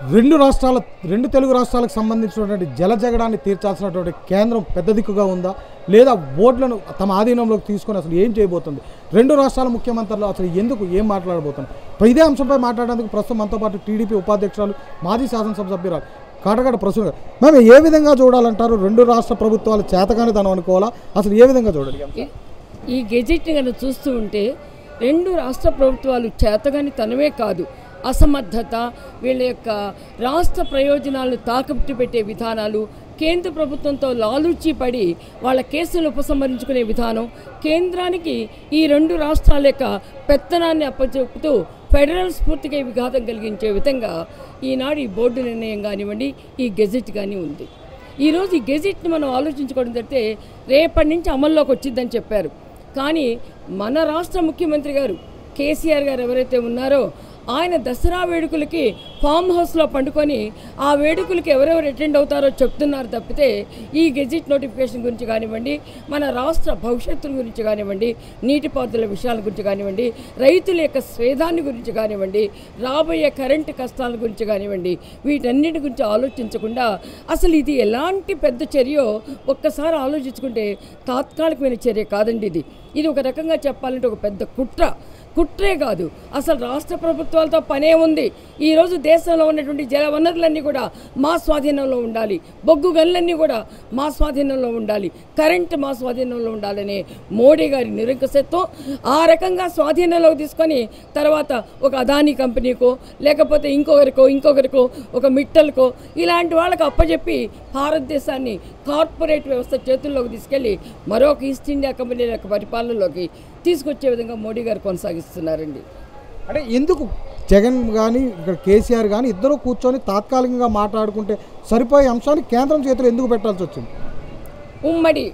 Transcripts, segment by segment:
రెండు రాష్ట్రాల రెండు తెలుగు రాష్ట్రాలకు సంబంధించినటువంటి జల జగడాన్ని తీర్చాల్సినటువంటి కేంద్రం పెద్ద దిక్కుగా ఉందా లేదా బోర్డులను తమ ఆధీనంలోకి తీసుకొని అసలు ఏం చేయబోతుంది రెండు రాష్ట్రాల ముఖ్యమంత్రులు అసలు ఎందుకు ఏం మాట్లాడబోతున్నారు ఇప్పుడు ఇదే అంశంపై మాట్లాడేందుకు ప్రస్తుతం మనతో పాటు టీడీపీ ఉపాధ్యక్షురాలు మాజీ శాసనసభ సభ్యురాలు కాటగాడ ప్రసూన గారు మేము ఏ విధంగా చూడాలంటారు రెండు రాష్ట్ర ప్రభుత్వాలు చేతగానే తనం అనుకోవాలా అసలు ఏ విధంగా చూడాలి ఈ- ఈ గెజెట్ని కనుక చూస్తూ ఉంటే రెండు రాష్ట్ర ప్రభుత్వాలు చేతగాని తనమే కాదు అసమర్థత వీళ్ళ యొక్క రాష్ట్ర ప్రయోజనాలను తాకట్టు పెట్టే విధానాలు కేంద్ర ప్రభుత్వంతో లాలూచి పడి వాళ్ళ కేసులను ఉపసంహరించుకునే విధానం కేంద్రానికి ఈ రెండు రాష్ట్రాల యొక్క పెత్తనాన్ని అప్పచెపుతూ ఫెడరల్ స్ఫూర్తికి విఘాతం కలిగించే విధంగా ఈనాడు ఈ బోర్డు నిర్ణయం కానివ్వండి ఈ గెజెట్ కానీ ఉంది ఈరోజు ఈ గెజిట్ని మనం ఆలోచించుకోవడం జరిగితే రేపటి నుంచి అమల్లోకి వచ్చిందని చెప్పారు కానీ మన రాష్ట్ర ముఖ్యమంత్రి గారు కేసీఆర్ గారు ఎవరైతే ఉన్నారో ఆయన దసరా వేడుకలకి ఫామ్ హౌస్లో పండుకొని ఆ వేడుకలకి ఎవరెవరు అటెండ్ అవుతారో చెప్తున్నారు తప్పితే ఈ గెజిట్ నోటిఫికేషన్ గురించి కానివ్వండి మన రాష్ట్ర భవిష్యత్తు గురించి కానివ్వండి నీటిపారుదల విషయాల గురించి కానివ్వండి రైతుల యొక్క స్వేదాన్ని గురించి కానివ్వండి రాబోయే కరెంటు కష్టాల గురించి కానివ్వండి వీటన్నిటి గురించి ఆలోచించకుండా అసలు ఇది ఎలాంటి పెద్ద చర్యో ఒక్కసారి ఆలోచించుకుంటే తాత్కాలికమైన చర్య కాదండి ఇది ఇది ఒక రకంగా చెప్పాలంటే ఒక పెద్ద కుట్ర కుట్రే కాదు అసలు రాష్ట్ర ప్రభుత్వాలతో పనే ఉంది ఈరోజు దేశంలో ఉన్నటువంటి జల వనరులన్నీ కూడా మా స్వాధీనంలో ఉండాలి బొగ్గు గనులన్నీ కూడా మా స్వాధీనంలో ఉండాలి కరెంట్ మా స్వాధీనంలో ఉండాలనే మోడీ గారి నిరంకుశత్వం ఆ రకంగా స్వాధీనంలోకి తీసుకొని తర్వాత ఒక అదానీ కంపెనీకో లేకపోతే ఇంకొకరికో ఇంకొకరికో ఒక మిట్టలకో ఇలాంటి వాళ్ళకి అప్పచెప్పి భారతదేశాన్ని కార్పొరేట్ వ్యవస్థ చేతుల్లోకి తీసుకెళ్ళి మరొక ఈస్ట్ ఇండియా కంపెనీల యొక్క పరిపాలనలోకి తీసుకొచ్చే విధంగా మోడీ గారు కొనసాగిస్తున్నారండి అంటే ఎందుకు జగన్ కానీ ఇక్కడ కేసీఆర్ కానీ ఇద్దరు కూర్చొని తాత్కాలికంగా మాట్లాడుకుంటే సరిపోయే అంశాన్ని కేంద్రం చేతిలో ఎందుకు పెట్టాల్సి వచ్చింది ఉమ్మడి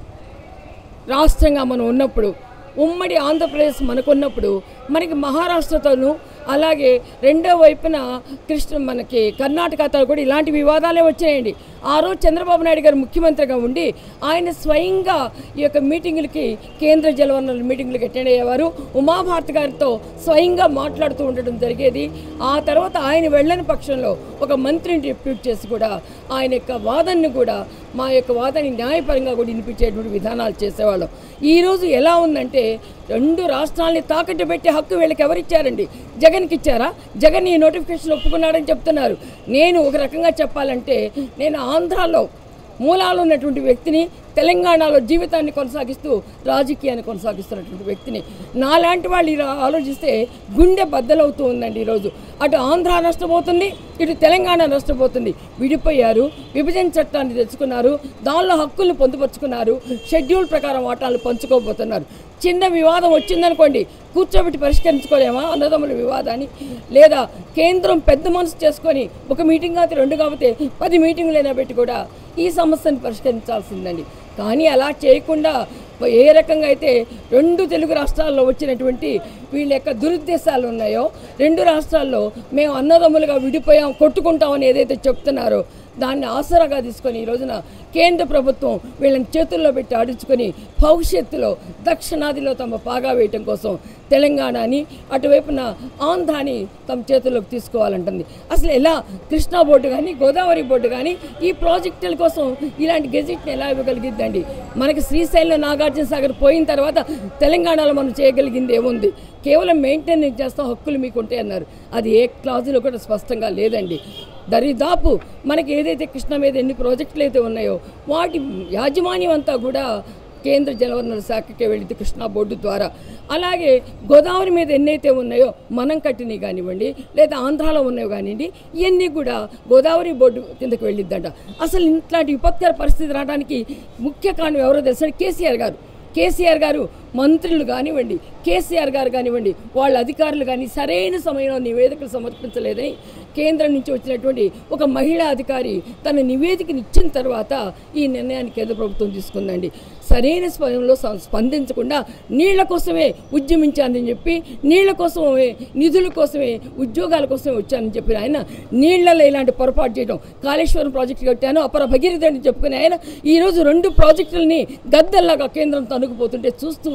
రాష్ట్రంగా మనం ఉన్నప్పుడు ఉమ్మడి ఆంధ్రప్రదేశ్ మనకున్నప్పుడు మనకి మహారాష్ట్రతోనూ అలాగే రెండో వైపున కృష్ణ మనకి కర్ణాటకతో కూడా ఇలాంటి వివాదాలే వచ్చాయండి ఆ రోజు చంద్రబాబు నాయుడు గారు ముఖ్యమంత్రిగా ఉండి ఆయన స్వయంగా ఈ యొక్క మీటింగులకి కేంద్ర జలవనరుల మీటింగులకి అటెండ్ అయ్యేవారు ఉమాభారతి గారితో స్వయంగా మాట్లాడుతూ ఉండడం జరిగేది ఆ తర్వాత ఆయన వెళ్ళని పక్షంలో ఒక మంత్రిని డిప్యూట్ చేసి కూడా ఆయన యొక్క వాదనని కూడా మా యొక్క వాదనని న్యాయపరంగా కూడా వినిపించేటువంటి విధానాలు చేసేవాళ్ళం ఈరోజు ఎలా ఉందంటే రెండు రాష్ట్రాలని తాకట్టు పెట్టే హక్కు వీళ్ళకి ఎవరిచ్చారండి జగన్కి ఇచ్చారా జగన్ ఈ నోటిఫికేషన్ ఒప్పుకున్నాడని చెప్తున్నారు నేను ఒక రకంగా చెప్పాలంటే నేను ఆంధ్రాలో మూలాలు ఉన్నటువంటి వ్యక్తిని తెలంగాణలో జీవితాన్ని కొనసాగిస్తూ రాజకీయాన్ని కొనసాగిస్తున్నటువంటి వ్యక్తిని నాలాంటి వాళ్ళు ఇలా ఆలోచిస్తే గుండె బద్దలవుతూ ఉందండి ఈరోజు అటు ఆంధ్ర నష్టపోతుంది ఇటు తెలంగాణ నష్టపోతుంది విడిపోయారు విభజన చట్టాన్ని తెచ్చుకున్నారు దానిలో హక్కులు పొందుపరుచుకున్నారు షెడ్యూల్ ప్రకారం వాటాలు పంచుకోబోతున్నారు చిన్న వివాదం వచ్చిందనుకోండి కూర్చోబెట్టి పరిష్కరించుకోలేమా అన్నదమ్ముల వివాదాన్ని లేదా కేంద్రం పెద్ద మనసు చేసుకొని ఒక మీటింగ్ కాకపోతే రెండు కాకపోతే పది మీటింగులైనా పెట్టి కూడా ఈ సమస్యను పరిష్కరించాల్సిందండి కానీ అలా చేయకుండా ఏ రకంగా అయితే రెండు తెలుగు రాష్ట్రాల్లో వచ్చినటువంటి వీళ్ళ యొక్క దురుద్దేశాలు ఉన్నాయో రెండు రాష్ట్రాల్లో మేము అన్నదమ్ములుగా విడిపోయాం కొట్టుకుంటామని ఏదైతే చెప్తున్నారో దాన్ని ఆసరాగా తీసుకొని ఈ రోజున కేంద్ర ప్రభుత్వం వీళ్ళని చేతుల్లో పెట్టి ఆడించుకొని భవిష్యత్తులో దక్షిణాదిలో తమ పాగా వేయటం కోసం తెలంగాణని అటువైపున ఆంధ్రాని తమ చేతుల్లోకి తీసుకోవాలంటుంది అసలు ఎలా కృష్ణా బోర్డు కానీ గోదావరి బోర్డు కానీ ఈ ప్రాజెక్టుల కోసం ఇలాంటి గెజిట్ని ఎలా ఇవ్వగలిగిద్దండి మనకి శ్రీశైలం నాగార్జున సాగర్ పోయిన తర్వాత తెలంగాణలో మనం చేయగలిగింది ఏముంది కేవలం మెయింటెనెన్స్ చేస్తాం హక్కులు మీకు ఉంటాయి అన్నారు అది ఏ క్లాజులో కూడా స్పష్టంగా లేదండి దరిదాపు మనకి ఏదైతే కృష్ణ మీద ఎన్ని ప్రాజెక్టులు అయితే ఉన్నాయో వాటి యాజమాన్యం అంతా కూడా కేంద్ర జలవనరుల శాఖకే వెళ్ళింది కృష్ణా బోర్డు ద్వారా అలాగే గోదావరి మీద ఎన్నైతే ఉన్నాయో మనం కట్టినవి కానివ్వండి లేదా ఆంధ్రాలో ఉన్నవి కానివ్వండి ఇవన్నీ కూడా గోదావరి బోర్డు కిందకి వెళ్ళిద్దంట అసలు ఇట్లాంటి విపత్కర పరిస్థితి రావడానికి ముఖ్య కారణం ఎవరో తెలుసండి కేసీఆర్ గారు కేసీఆర్ గారు మంత్రులు కానివ్వండి కేసీఆర్ గారు కానివ్వండి వాళ్ళ అధికారులు కానీ సరైన సమయంలో నివేదికలు సమర్పించలేదని కేంద్రం నుంచి వచ్చినటువంటి ఒక మహిళా అధికారి తన నివేదికను ఇచ్చిన తర్వాత ఈ నిర్ణయాన్ని కేంద్ర ప్రభుత్వం తీసుకుందండి సరైన సమయంలో సం- స్పందించకుండా నీళ్ల కోసమే ఉద్యమించానని చెప్పి నీళ్ల కోసమే నిధుల కోసమే ఉద్యోగాల కోసమే వచ్చానని చెప్పిన ఆయన నీళ్లలో ఇలాంటి పొరపాటు చేయడం కాళేశ్వరం ప్రాజెక్టు కట్టాను అపర భగీరథ అని చెప్పుకునే ఆయన ఈరోజు రెండు ప్రాజెక్టులని గద్దల్లాగా కేంద్రం తనుకుపోతుంటే చూస్తూ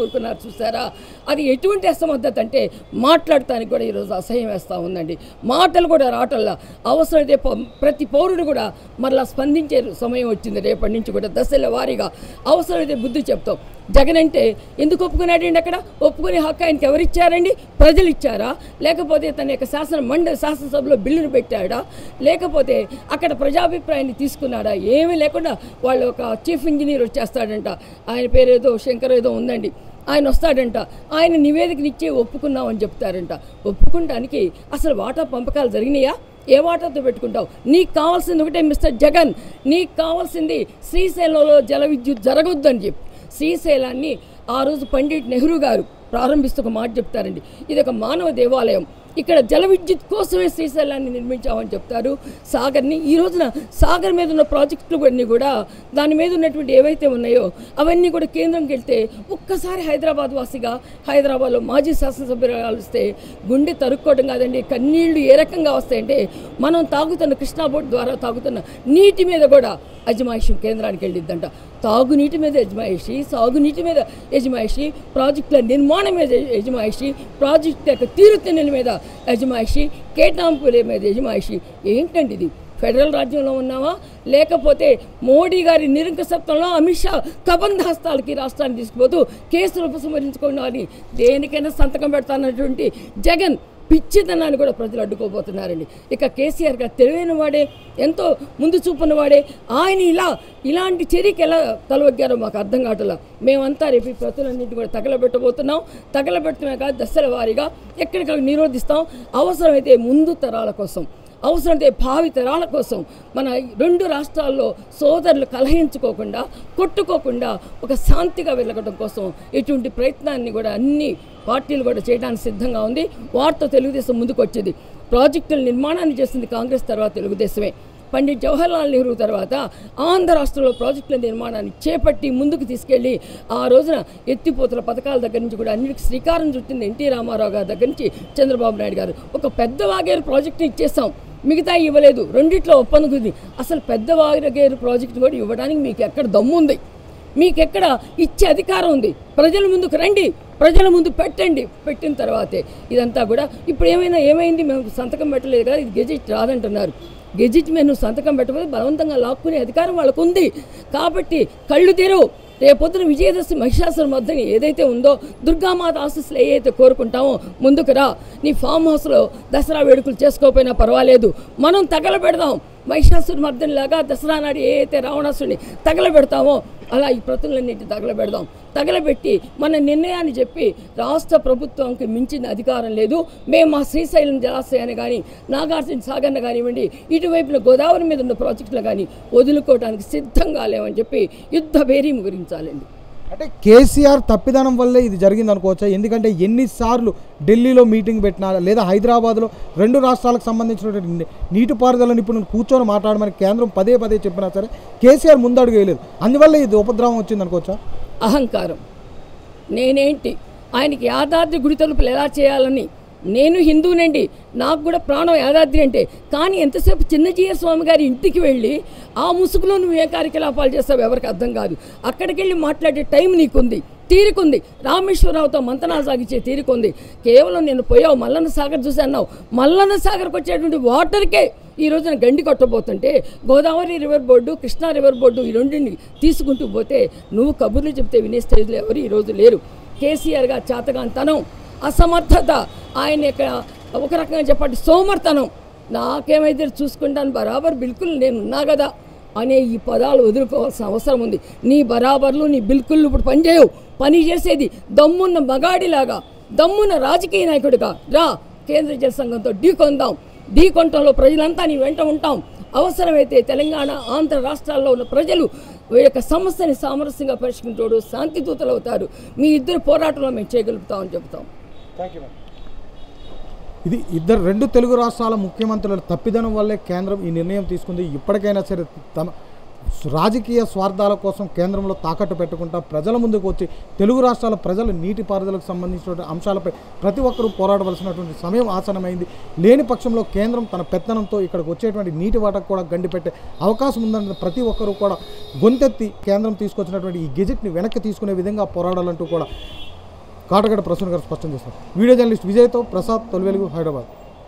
కోరుకున్నారు చూసారా అది ఎటువంటి అసమర్థత అంటే మాట్లాడటానికి కూడా ఈరోజు అసహ్యం వేస్తూ ఉందండి మాటలు కూడా రావటల్లా అవసరమైతే ప- ప్రతి పౌరుడు కూడా మరలా స్పందించే సమయం వచ్చింది రేపటి నుంచి కూడా దశల వారీగా అవసరమైతే బుద్ధి చెప్తాం జగన్ అంటే ఎందుకు ఒప్పుకున్నాడండి అక్కడ ఒప్పుకునే హక్కు ఆయనకి ఎవరిచ్చారండి ప్రజలు ఇచ్చారా లేకపోతే తన యొక్క శాసన మండలి శాసనసభలో బిల్లును పెట్టాడా లేకపోతే అక్కడ ప్రజాభిప్రాయాన్ని తీసుకున్నాడా ఏమీ లేకుండా వాళ్ళు ఒక చీఫ్ ఇంజనీర్ వచ్చేస్తాడంట ఆయన పేరు ఏదో శంకర్ ఏదో ఉందండి ఆయన వస్తాడంట ఆయన నివేదికనిచ్చి ఒప్పుకున్నామని చెప్తారంట ఒప్పుకోవడానికి అసలు వాటా పంపకాలు జరిగినాయా ఏ వాటాతో పెట్టుకుంటావు నీకు కావాల్సింది ఒకటే మిస్టర్ జగన్ నీకు కావాల్సింది శ్రీశైలంలో జల విద్యుత్ జరగొద్దని చెప్పి శ్రీశైలాన్ని ఆ రోజు పండిట్ నెహ్రూ గారు ప్రారంభిస్తూ ఒక మాట చెప్తారండి ఇది ఒక మానవ దేవాలయం ఇక్కడ జల విద్యుత్ కోసమే శ్రీశైలాన్ని నిర్మించామని చెప్తారు సాగర్ని ఈ రోజున సాగర్ మీద ఉన్న ప్రాజెక్టులు అన్నీ కూడా దాని మీద ఉన్నటువంటి ఏవైతే ఉన్నాయో అవన్నీ కూడా కేంద్రంకి వెళ్తే ఒక్కసారి హైదరాబాద్ వాసిగా హైదరాబాద్లో మాజీ శాసనసభ్యురాలు వస్తే గుండె తరుక్కోవడం కాదండి కన్నీళ్లు ఏ రకంగా వస్తాయంటే మనం తాగుతున్న కృష్ణా బోర్డు ద్వారా తాగుతున్న నీటి మీద కూడా అజమాయిషి కేంద్రానికి వెళ్ళిద్దంట తాగునీటి మీద యజమాయిషి సాగునీటి మీద యజమాయిషి ప్రాజెక్టుల నిర్మాణం మీద యజమాయిషి ప్రాజెక్టు యొక్క తీరుతెన్నుల మీద యజమాయిషి కేటాంపుల మీద యజమాయిషి ఏంటండి ఇది ఫెడరల్ రాజ్యంలో ఉన్నావా లేకపోతే మోడీ గారి నిరంకుశత్వంలో అమిత్ షా కబంధ హస్తాలకి రాష్ట్రాన్ని తీసుకుపోతూ కేసులు ఉపసంహరించుకోవడానికి దేనికైనా సంతకం పెడతానటువంటి జగన్ పిచ్చితనాన్ని కూడా ప్రజలు అడ్డుకోబోతున్నారండి ఇక కేసీఆర్ గారు తెలివైన వాడే ఎంతో ముందు చూపున్న వాడే ఆయన ఇలా ఇలాంటి చర్యకి ఎలా తలవగ్గారో మాకు అర్థం కావట్లా మేమంతా రేపు ఈ ప్రతులన్నింటి కూడా తగలబెట్టబోతున్నాం తగలబెట్టమే కాదు దశల వారీగా ఎక్కడికక్కడ నిరోధిస్తాం అవసరమైతే ముందు తరాల కోసం అవసరమైతే భావి తరాల కోసం మన రెండు రాష్ట్రాల్లో సోదరులు కలహించుకోకుండా కొట్టుకోకుండా ఒక శాంతిగా వెళ్ళగడం కోసం ఇటువంటి ప్రయత్నాన్ని కూడా అన్ని పార్టీలు కూడా చేయడానికి సిద్ధంగా ఉంది వారితో తెలుగుదేశం ముందుకు వచ్చింది ప్రాజెక్టుల నిర్మాణాన్ని చేసింది కాంగ్రెస్ తర్వాత తెలుగుదేశమే పండిట్ జవహర్లాల్ నెహ్రూ తర్వాత ఆంధ్ర రాష్ట్రంలో ప్రాజెక్టుల నిర్మాణాన్ని చేపట్టి ముందుకు తీసుకెళ్లి ఆ రోజున ఎత్తిపోతల పథకాల దగ్గర నుంచి కూడా అన్నిటికీ శ్రీకారం చుట్టింది ఎన్టీ రామారావు గారి దగ్గర నుంచి చంద్రబాబు నాయుడు గారు ఒక పెద్ద వాగేరు ప్రాజెక్టుని ఇచ్చేసాం మిగతా ఇవ్వలేదు రెండిట్లో ఒప్పందం కుదిరింది అసలు పెద్ద వాగేరు ప్రాజెక్టు కూడా ఇవ్వడానికి మీకు ఎక్కడ దమ్ము ఉంది మీకెక్కడ ఇచ్చే అధికారం ఉంది ప్రజల ముందుకు రండి ప్రజల ముందు పెట్టండి పెట్టిన తర్వాతే ఇదంతా కూడా ఇప్పుడు ఏమైనా ఏమైంది మేము సంతకం పెట్టలేదు కదా ఇది గెజిట్ రాదంటున్నారు గెజిట్ మీద నువ్వు సంతకం పెట్టకపోతే బలవంతంగా లాక్కునే అధికారం వాళ్ళకు ఉంది కాబట్టి కళ్ళు తెరువు రేపొద్దున విజయదశమి మహిషాసుర మధ్యని ఏదైతే ఉందో దుర్గామాత ఆశీస్సులు ఏదైతే కోరుకుంటామో ముందుకు రా నీ ఫామ్ హౌస్లో దసరా వేడుకలు చేసుకోకపోయినా పర్వాలేదు మనం తగలబెడదాం మహిషాసుర మర్దనిలాగా దసరా నాడు ఏ అయితే రావణాసుడిని తగలబెడతామో అలా ఈ ప్రతులన్నింటి తగలబెడదాం తగలబెట్టి మన నిర్ణయాన్ని చెప్పి రాష్ట్ర ప్రభుత్వంకి మించిన అధికారం లేదు మేము మా శ్రీశైలం జలాశయాన్ని కానీ నాగార్జున సాగర్ని కానివ్వండి ఇటువైపున గోదావరి మీద ఉన్న ప్రాజెక్టులు కానీ వదులుకోవడానికి సిద్ధంగా లేవని చెప్పి యుద్ధ భేరీ ముగురించాలండి అంటే కేసీఆర్ తప్పిదనం వల్లే ఇది జరిగింది అనుకోవచ్చా ఎందుకంటే ఎన్నిసార్లు ఢిల్లీలో మీటింగ్ పెట్టినా లేదా హైదరాబాద్లో రెండు రాష్ట్రాలకు సంబంధించినటువంటి ని- నీటిపారుదల నిపుణులు కూర్చొని మాట్లాడమని కేంద్రం పదే పదే చెప్పినా సరే కేసీఆర్ ముందడుగు వేయలేదు అందువల్ల ఇది ఉపద్రవం వచ్చింది అనుకోవచ్చా అహంకారం నేనేంటి ఆయనకి యాదాద్రి గుడి తలుపులు ఎలా చేయాలని నేను హిందూనండి నాకు కూడా ప్రాణం యాదాద్రి అంటే కానీ ఎంతసేపు చిన్నజీయ స్వామి గారి ఇంటికి వెళ్ళి ఆ ముసుగులో నువ్వు ఏ కార్యకలాపాలు చేస్తావు ఎవరికి అర్థం కాదు అక్కడికి వెళ్ళి మాట్లాడే టైం నీకుంది తీరికుంది రామేశ్వరరావుతో మంతనాలు సాగించే తీరికుంది కేవలం నేను పోయావు మల్లన్న సాగర్ చూసి అన్నావు మల్లన్న సాగర్కి వచ్చేటువంటి వాటర్కే ఈ రోజున గండి కొట్టబోతుంటే Godavari river board Krishna river board ఈ రెండింటిని తీసుకుంటూ పోతే నువ్వు కబుర్లు చెప్తే వినే స్టేజ్లో ఎవరు ఈరోజు లేరు కేసీఆర్గా చాతగాంతనం అసమర్థత ఆయన యొక్క ఒక రకంగా చెప్పండి సోమర్తనం నాకేమైతే చూసుకుంటాను బరాబర్ బిల్కుల్ నేను ఉన్నా కదా అనే ఈ పదాలు వదులుకోవాల్సిన అవసరం ఉంది నీ బరాబర్లు నీ బిల్కుల్ ఇప్పుడు పనిచేయవు పని చేసేది దమ్మున్న మగాడిలాగా దమ్మున్న రాజకీయ నాయకుడిగా రా కేంద్ర జల సంఘంతో ఢీకొందాం ఢీకొంటంలో ప్రజలంతా నీ వెంట ఉంటాం అవసరమైతే తెలంగాణ ఆంధ్ర రాష్ట్రాల్లో ఉన్న ప్రజలు ఈ యొక్క సమస్యని సామరస్యంగా పరిష్కరించోడు శాంతి దూతలు అవుతారు మీ ఇద్దరు పోరాటంలో మేము చేయగలుగుతామని చెబుతాం ఇది ఇద్దరు రెండు తెలుగు రాష్ట్రాల ముఖ్యమంత్రుల తప్పిదనం వల్లే కేంద్రం ఈ నిర్ణయం తీసుకుంది ఇప్పటికైనా సరే తమ రాజకీయ స్వార్థాల కోసం కేంద్రంలో తాకట్టు పెట్టుకుంటా ప్రజల ముందుకు వచ్చి తెలుగు రాష్ట్రాల ప్రజల నీటిపారుదలకు సంబంధించినటువంటి అంశాలపై ప్రతి ఒక్కరూ పోరాడవలసినటువంటి సమయం ఆసనమైంది లేని పక్షంలో కేంద్రం తన పెత్తనంతో ఇక్కడికి వచ్చేటువంటి నీటి వాటకు కూడా గండి పెట్టే అవకాశం ఉందని ప్రతి ఒక్కరూ కూడా గొంతెత్తి కేంద్రం తీసుకొచ్చినటువంటి ఈ గెజెట్ని వెనక్కి తీసుకునే విధంగా పోరాడాలంటూ కూడా కాటగడ ప్రసన్న గారు స్పష్టం చేశారు వీడియో జర్నలిస్ట్ విజయ్తో ప్రసాద్ తొలివెలుగు హైదరాబాద్